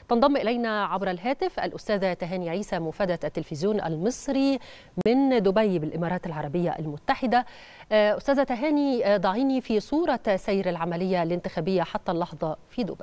تنضم إلينا عبر الهاتف الأستاذة تهاني عيسى مفادة التلفزيون المصري من دبي بالإمارات العربية المتحدة أستاذة تهاني ضعيني في صورة سير العملية الانتخابية حتى اللحظة في دبي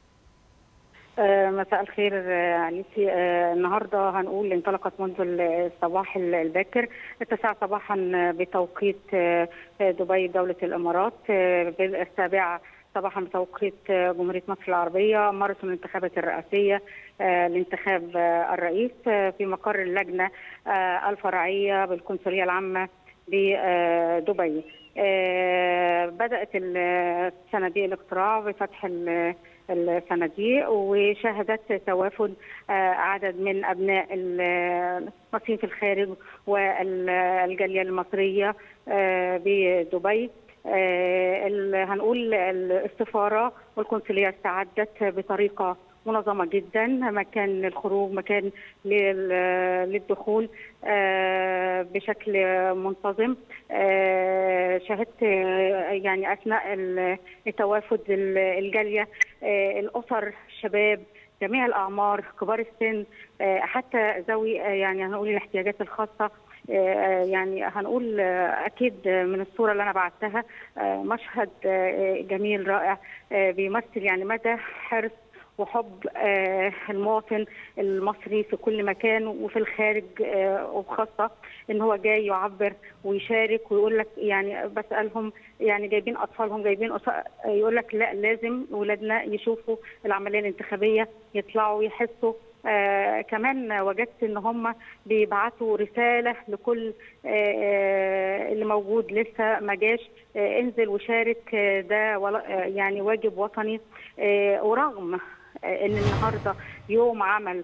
مساء الخير عليكي النهارده هنقول انطلقت منذ الصباح الباكر التاسعة صباحا بتوقيت دبي دولة الامارات بالسابعة صباحا بتوقيت جمهوريه مصر العربيه ماراثون الانتخابات الرئاسيه لانتخاب الرئيس في مقر اللجنه الفرعيه بالقنصليه العامه بدبي. بدات صناديق الاقتراع بفتح الصناديق وشهدت توافد عدد من ابناء المصريين في الخارج والجاليه المصريه بدبي آه هنقول السفاره والقنصليه استعدت بطريقه منظمه جدا مكان الخروج مكان للدخول آه بشكل منتظم آه شهدت يعني اثناء التوافد الجاليه الاسر الشباب جميع الاعمار كبار السن حتى ذوي يعني هنقول الاحتياجات الخاصه يعني هنقول اكيد من الصوره اللي انا بعتها مشهد جميل رائع بيمثل يعني مدى حرص وحب المواطن المصري في كل مكان وفي الخارج وبخاصه ان هو جاي يعبر ويشارك ويقول لك يعني بسالهم يعني جايبين اطفالهم جايبين يقول لك لا لازم ولادنا يشوفوا العمليه الانتخابيه يطلعوا يحسوا آه كمان وجدت ان هم بيبعتوا رساله لكل آه اللي موجود لسه ما جاش آه انزل وشارك آه ده يعني واجب وطني آه ورغم ان النهارده يوم عمل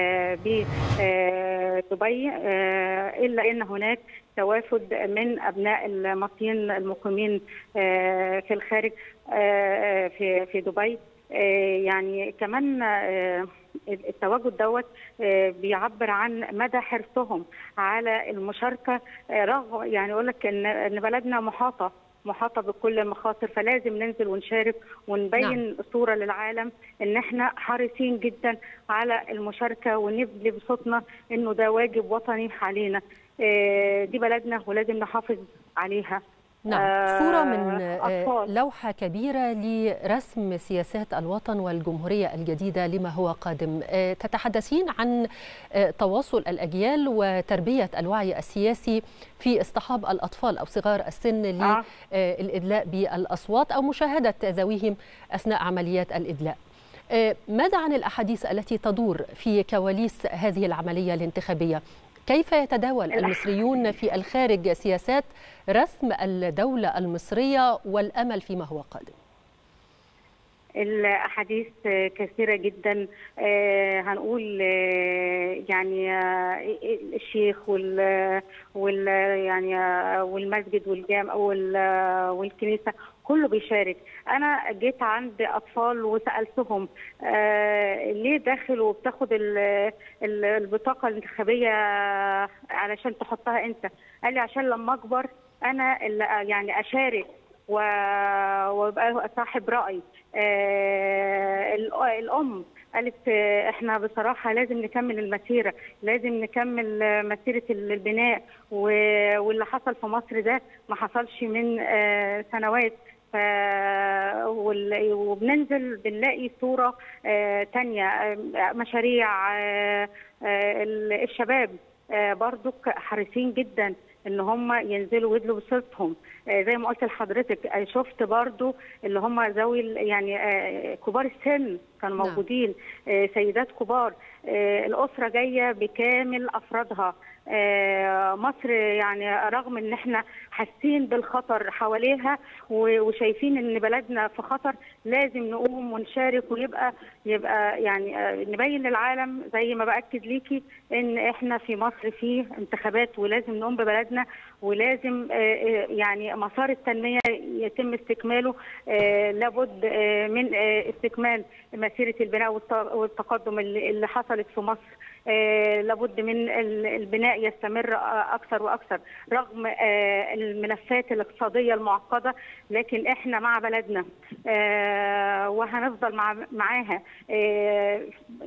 بدبي الا ان هناك توافد من ابناء المصريين المقيمين في الخارج في في دبي يعني كمان التواجد دوت بيعبر عن مدى حرصهم على المشاركه رغم يعني يقول لك ان ان بلدنا محاطه محاطه بكل المخاطر فلازم ننزل ونشارك ونبين نعم. صوره للعالم ان احنا حريصين جدا على المشاركه ونبلي بصوتنا انه ده واجب وطني علينا دي بلدنا ولازم نحافظ عليها نعم صورة من أطفال. لوحة كبيرة لرسم سياسات الوطن والجمهورية الجديدة لما هو قادم تتحدثين عن تواصل الأجيال وتربية الوعي السياسي في اصطحاب الأطفال أو صغار السن آه. للإدلاء بالأصوات أو مشاهدة ذويهم أثناء عمليات الإدلاء ماذا عن الأحاديث التي تدور في كواليس هذه العملية الانتخابية كيف يتداول المصريون في الخارج سياسات رسم الدولة المصرية والأمل فيما هو قادم الاحاديث كثيره جدا هنقول يعني الشيخ وال وال يعني والمسجد والجامع والكنيسه كله بيشارك انا جيت عند اطفال وسالتهم آه ليه داخل وبتاخد البطاقه الانتخابيه علشان تحطها انت قال لي عشان لما اكبر انا اللي يعني اشارك وابقى صاحب راي آه الام قالت احنا بصراحه لازم نكمل المسيره لازم نكمل مسيره البناء واللي حصل في مصر ده ما حصلش من آه سنوات ف وبننزل بنلاقي صوره آه تانية آه مشاريع آه الشباب برضك حريصين جدا ان هم ينزلوا ويدلوا بصوتهم زي ما قلت لحضرتك شفت برضو اللي هم ذوي يعني كبار السن كانوا موجودين سيدات كبار الاسره جايه بكامل افرادها مصر يعني رغم ان احنا حاسين بالخطر حواليها وشايفين ان بلدنا في خطر لازم نقوم ونشارك ويبقى يبقى يعني نبين للعالم زي ما باكد ليكي ان احنا في مصر في انتخابات ولازم نقوم ببلدنا ولازم يعني مسار التنميه يتم استكماله لابد من استكمال مسيره البناء والتقدم اللي حصلت في مصر لابد من البناء يستمر اكثر واكثر رغم الملفات الاقتصاديه المعقده لكن احنا مع بلدنا وهنفضل مع معاها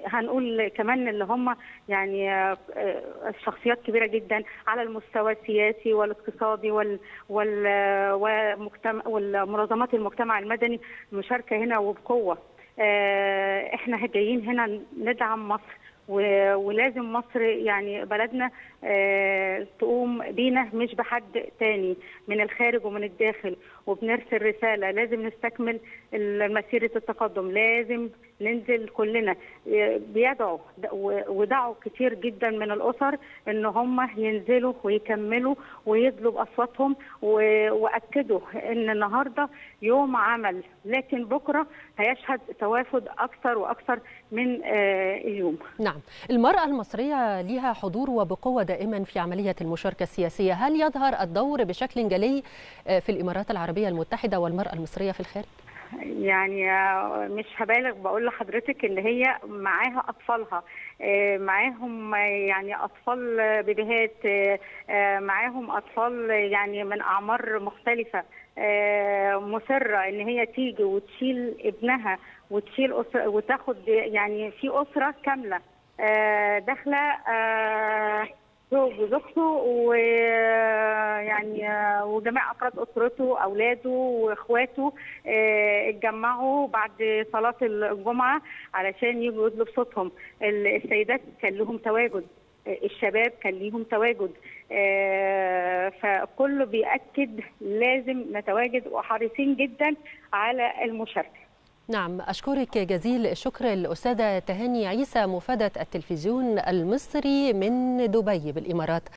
هنقول كمان اللي هم يعني شخصيات كبيره جدا على المستوى السياسي والاقتصادي وال وال والمنظمات المجتمع المدني مشاركه هنا وبقوه احنا جايين هنا ندعم مصر ولازم مصر يعني بلدنا تقوم بينا مش بحد تاني من الخارج ومن الداخل وبنرسل رساله لازم نستكمل مسيره التقدم لازم ننزل كلنا بيدعوا ودعوا كتير جدا من الاسر ان هم ينزلوا ويكملوا ويدلوا باصواتهم واكدوا ان النهارده يوم عمل لكن بكره هيشهد توافد اكثر واكثر من اليوم. نعم، المراه المصريه لها حضور وبقوه دائما في عمليه المشاركه السياسيه، هل يظهر الدور بشكل جلي في الامارات العربيه المتحده والمراه المصريه في الخارج؟ يعني مش هبالغ بقول لحضرتك ان هي معاها اطفالها معاهم يعني اطفال بيبيهات معاهم اطفال يعني من اعمار مختلفه مصره ان هي تيجي وتشيل ابنها وتشيل أسرة وتاخد يعني في اسره كامله داخله زوج وزوجته ويعني وجميع افراد اسرته اولاده واخواته اتجمعوا بعد صلاه الجمعه علشان يجوا يدلوا بصوتهم السيدات كان لهم تواجد الشباب كان ليهم تواجد فكله بيأكد لازم نتواجد وحريصين جدا على المشاركه نعم أشكرك جزيل الشكر الأستاذة تهاني عيسى مفادة التلفزيون المصري من دبي بالإمارات